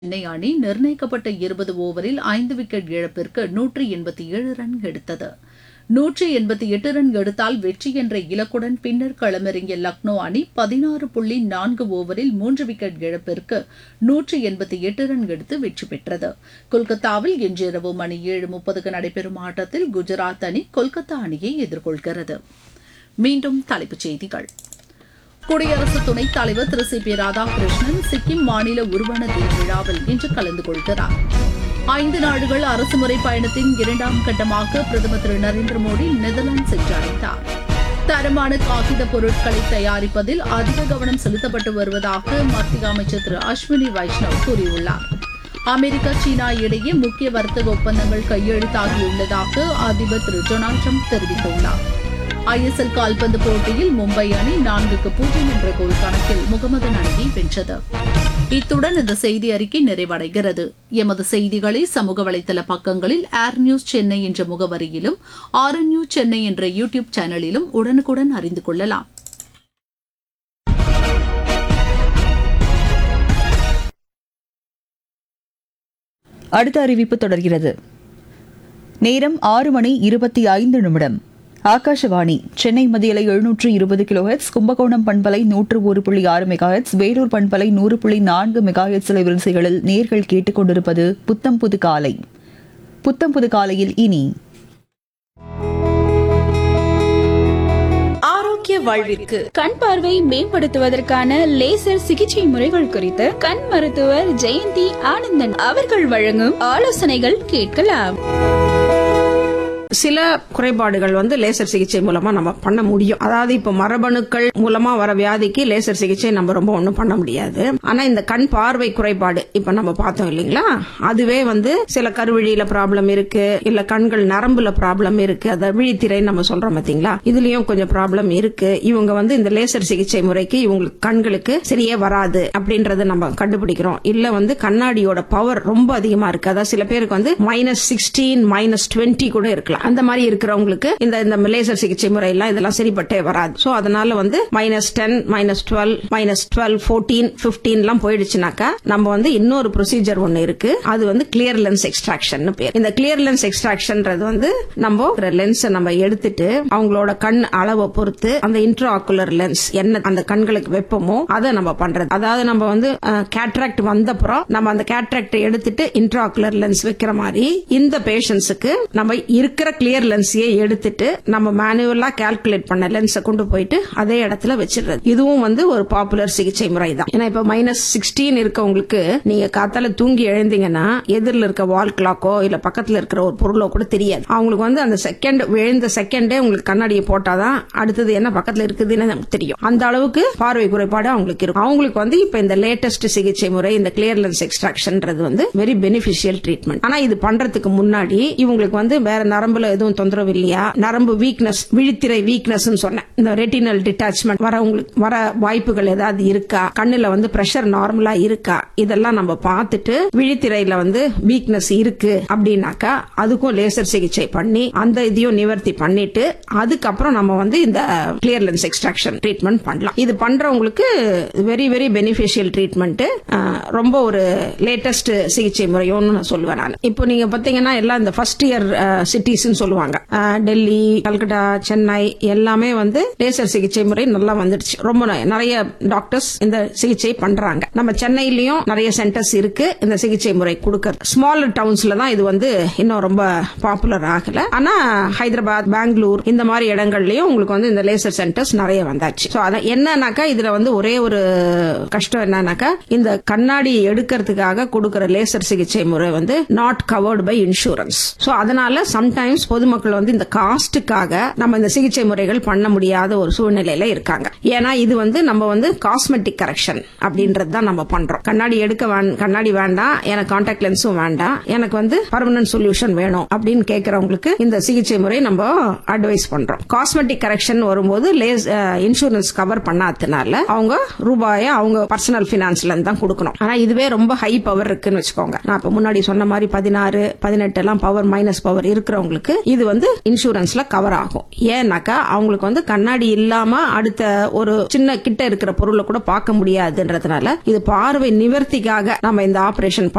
சென்னை அணி நிர்ணயிக்கப்பட்ட இருபது ஓவரில் ஐந்து விக்கெட் இழப்பிற்கு நூற்று எண்பத்தி ஏழு ரன் எடுத்தது நூற்று எண்பத்தி எட்டு ரன் எடுத்தால் வெற்றி என்ற இலக்குடன் பின்னர் களமிறங்கிய லக்னோ அணி பதினாறு புள்ளி நான்கு ஓவரில் மூன்று விக்கெட் இழப்பிற்கு நூற்று எண்பத்தி எட்டு ரன் எடுத்து வெற்றி பெற்றது கொல்கத்தாவில் இன்றிரவு மணி ஏழு முப்பதுக்கு நடைபெறும் ஆட்டத்தில் குஜராத் அணி கொல்கத்தா அணியை எதிர்கொள்கிறது மீண்டும் தலைப்புச் செய்திகள் குடியரசு துணைத் தலைவர் திரு சி பி ராதாகிருஷ்ணன் சிக்கிம் மாநில உருவன தின விழாவில் இன்று கலந்து கொள்கிறார் ஐந்து நாடுகள் அரசுமுறை பயணத்தின் இரண்டாம் கட்டமாக பிரதமர் திரு நரேந்திர மோடி நெதர்லாந்து சென்றடைந்தார் தரமான காகித பொருட்களை தயாரிப்பதில் அதிக கவனம் செலுத்தப்பட்டு வருவதாக மத்திய அமைச்சர் திரு அஸ்வினி வைஷ்ணவ் கூறியுள்ளார் அமெரிக்கா சீனா இடையே முக்கிய வர்த்தக ஒப்பந்தங்கள் கையெழுத்தாகியுள்ளதாக அதிபர் திரு டொனால்டு ட்ரம்ப் தெரிவித்துள்ளார் ஐஎஸ்எல் கால்பந்து போட்டியில் மும்பை அணி நான்குக்கு பூஜ்ஜியம் என்ற கோல் கணக்கில் முகமதன் அணியை வென்றது இத்துடன் இந்த செய்தி அறிக்கை நிறைவடைகிறது எமது செய்திகளை சமூக வலைதள பக்கங்களில் ஏர் நியூஸ் சென்னை என்ற முகவரியிலும் ஆர் நியூஸ் சென்னை என்ற யூ டியூப் சேனலிலும் உடனுக்குடன் அறிந்து கொள்ளலாம் அடுத்த அறிவிப்பு தொடர்கிறது நேரம் ஆறு மணி இருபத்தி ஐந்து நிமிடம் ஆகாஷவாணி சென்னை மதியலை எழுநூற்று இருபது கிலோஹெட்ஸ் கும்பகோணம் பண்பலை நூற்று ஒரு புள்ளி ஆறு மெகாஹெட்ஸ் வேலூர் பண்பலை நூறு புள்ளி நான்கு மெகாஹெட்ஸ் அலைவரிசைகளில் நேர்கள் கேட்டுக்கொண்டிருப்பது புத்தம் புது காலை புத்தம் புது காலையில் இனி ஆரோக்கிய வாழ்விற்கு கண் பார்வை மேம்படுத்துவதற்கான லேசர் சிகிச்சை முறைகள் குறித்து கண் மருத்துவர் ஜெயந்தி ஆனந்தன் அவர்கள் வழங்கும் ஆலோசனைகள் கேட்கலாம் சில குறைபாடுகள் வந்து லேசர் சிகிச்சை மூலமா நம்ம பண்ண முடியும் அதாவது இப்ப மரபணுக்கள் மூலமா வர வியாதிக்கு லேசர் சிகிச்சை நம்ம ரொம்ப ஒண்ணும் பண்ண முடியாது ஆனா இந்த கண் பார்வை குறைபாடு இப்ப நம்ம பார்த்தோம் இல்லைங்களா அதுவே வந்து சில கருவிழியில ப்ராப்ளம் இருக்கு இல்ல கண்கள் நரம்புல ப்ராப்ளம் இருக்கு அத விழித்திரை நம்ம சொல்றோம் பாத்தீங்களா இதுலயும் கொஞ்சம் ப்ராப்ளம் இருக்கு இவங்க வந்து இந்த லேசர் சிகிச்சை முறைக்கு இவங்களுக்கு கண்களுக்கு சரியே வராது அப்படின்றத நம்ம கண்டுபிடிக்கிறோம் இல்ல வந்து கண்ணாடியோட பவர் ரொம்ப அதிகமா இருக்கு அதாவது சில பேருக்கு வந்து மைனஸ் சிக்ஸ்டீன் மைனஸ் டுவெண்ட்டி கூட இருக்கலாம் அந்த மாதிரி இருக்கிறவங்களுக்கு இந்த இந்த லேசர் சிகிச்சை முறை எல்லாம் இதெல்லாம் சரிப்பட்டே வராது சோ அதனால வந்து minus ten minus twelve minus twelve fourteen fifteen எல்லாம் போயிடுச்சுனாக்கா நம்ம வந்து இன்னொரு ப்ரொசீஜர் ஒன்னு இருக்கு அது வந்து கிளியர் லென்ஸ் எக்ஸ்ட்ராக்ஷன் பேர் இந்த கிளியர் லென்ஸ் எக்ஸ்ட்ராக்ஷன்ன்றது வந்து நம்ம லென்ஸை நம்ம எடுத்துட்டு அவங்களோட கண் அளவை பொறுத்து அந்த இன்ட்ரா ஆக்குலர் லென்ஸ் என்ன அந்த கண்களுக்கு வெப்பமோ அதை நம்ம பண்றது அதாவது நம்ம வந்து கேட்ராக்ட் வந்தப்புறம் நம்ம அந்த கேட்ராக்ட் எடுத்துட்டு இன்ட்ரா ஆக்குலர் லென்ஸ் வைக்கிற மாதிரி இந்த பேஷண்ட்ஸுக்கு நம்ம இருக்கிற கிளியர் லென்ஸையே எடுத்துட்டு நம்ம மேனுவலா கால்குலேட் பண்ண லென்ஸை கொண்டு போயிட்டு அதே இடத்துல வச்சிடுறது இதுவும் வந்து ஒரு பாப்புலர் சிகிச்சை முறை தான் ஏன்னா இப்ப மைனஸ் சிக்ஸ்டீன் இருக்கவங்களுக்கு நீங்க காத்தால தூங்கி எழுந்தீங்கன்னா எதிரில் இருக்க வால் கிளாக்கோ இல்ல பக்கத்துல இருக்கிற ஒரு பொருளோ கூட தெரியாது அவங்களுக்கு வந்து அந்த செகண்ட் எழுந்த செகண்டே உங்களுக்கு கண்ணாடியை போட்டாதான் அடுத்தது என்ன பக்கத்துல இருக்குதுன்னு நமக்கு தெரியும் அந்த அளவுக்கு பார்வை குறைபாடு அவங்களுக்கு இருக்கும் அவங்களுக்கு வந்து இப்ப இந்த லேட்டஸ்ட் சிகிச்சை முறை இந்த கிளியர் லென்ஸ் எக்ஸ்ட்ராக்ஷன்ன்றது வந்து வெரி பெனிஃபிஷியல் ட்ரீட்மெண்ட் ஆனா இது பண்றதுக்கு முன்னாடி இவங்களுக்கு வந்து வேற நரம்புல எதுவும் தொந்தரவு இல்லையா நரம்பு வீக்னஸ் விழித்திரை வீக்னஸ் சொன்னேன் இந்த ரெட்டினல் டிட்டாச்மெண்ட் வர உங்களுக்கு வர வாய்ப்புகள் ஏதாவது இருக்கா கண்ணுல வந்து பிரஷர் நார்மலா இருக்கா இதெல்லாம் நம்ம பார்த்துட்டு விழித்திரையில வந்து வீக்னஸ் இருக்கு அப்படின்னாக்கா அதுக்கும் லேசர் சிகிச்சை பண்ணி அந்த இதையும் நிவர்த்தி பண்ணிட்டு அதுக்கப்புறம் நம்ம வந்து இந்த கிளியர் லென்ஸ் எக்ஸ்ட்ராக்ஷன் ட்ரீட்மெண்ட் பண்ணலாம் இது பண்றவங்களுக்கு வெரி வெரி பெனிஃபிஷியல் ட்ரீட்மெண்ட் ரொம்ப ஒரு லேட்டஸ்ட் சிகிச்சை முறையோன்னு நான் சொல்லுவேன் நான் இப்போ நீங்க பாத்தீங்கன்னா எல்லாம் இந்த ஃபர்ஸ்ட் இயர் சிட்டிஸ் சொல்லுவாங்க அஹ், டெல்லி கல்கட்டா சென்னை எல்லாமே வந்து லேசர் சிகிச்சை முறை நல்லா வந்துடுச்சு ரொம்ப ந- நிறைய டாக்டர்ஸ் இந்த சிகிச்சை பண்றாங்க நம்ம சென்னையிலயும் நிறைய சென்டர்ஸ் இருக்கு இந்த சிகிச்சை முறை கொடுக்கறது ஸ்மால் டவுன்ஸ்ல தான் இது வந்து இன்னும் ரொம்ப பாப்புலர் ஆகல ஆனா ஹைதராபாத் பெங்களூர் இந்த மாதிரி இடங்கள்லயும் உங்களுக்கு வந்து இந்த லேசர் சென்டர்ஸ் நிறைய வந்தாச்சு சோ அதான் என்னன்னாக்கா இதுல வந்து ஒரே ஒரு கஷ்டம் என்னன்னாக்கா இந்த கண்ணாடி எடுக்கிறதுக்காக கொடுக்கிற லேசர் சிகிச்சை முறை வந்து not covered by insurance so அதனால சம்டைம்ஸ் பொதுமக்கள் வந்து இந்த காஸ்டுக்காக நம்ம இந்த சிகிச்சை முறைகள் பண்ண முடியாத ஒரு சூழ்நிலையில இருக்காங்க ஏன்னா இது வந்து நம்ம வந்து காஸ்மெட்டிக் கரெக்ஷன் அப்படின்றது தான் நம்ம பண்றோம் கண்ணாடி எடுக்க வேண்- கண்ணாடி வேண்டாம் எனக்கு கான்டாக்ட் லென்ஸும் வேண்டாம் எனக்கு வந்து பர்மனன்ட் சொல்யூஷன் வேணும் அப்படின்னு கேட்கறவங்களுக்கு இந்த சிகிச்சை முறை நம்ம அட்வைஸ் பண்றோம் காஸ்மெட்டிக் கரெக்ஷன் வரும்போது லேஸ் இன்சூரன்ஸ் கவர் பண்ணாதனால அவங்க ரூபாயை அவங்க பர்சனல் பினான்ஸ்ல இருந்து தான் கொடுக்கணும் ஆனா இதுவே ரொம்ப ஹை பவர் இருக்குன்னு வச்சுக்கோங்க நான் இப்ப முன்னாடி சொன்ன மாதிரி பதினாறு பதினெட்டு எல்லாம் பவர் மைனஸ் பவர் இருக்கிறவங்களுக்கு இது வந்து இன்சூரன்ஸ்ல கவர் ஆகும் ஏன்னாக்கா அவங்களுக்கு வந்து கண்ணாடி இல்லாம அடுத்த ஒரு சின்ன கிட்ட இருக்கிற பொருளை கூட பார்க்க முடியாதுன்றதுனால இது பார்வை நிவர்த்திக்காக நம்ம இந்த ஆபரேஷன்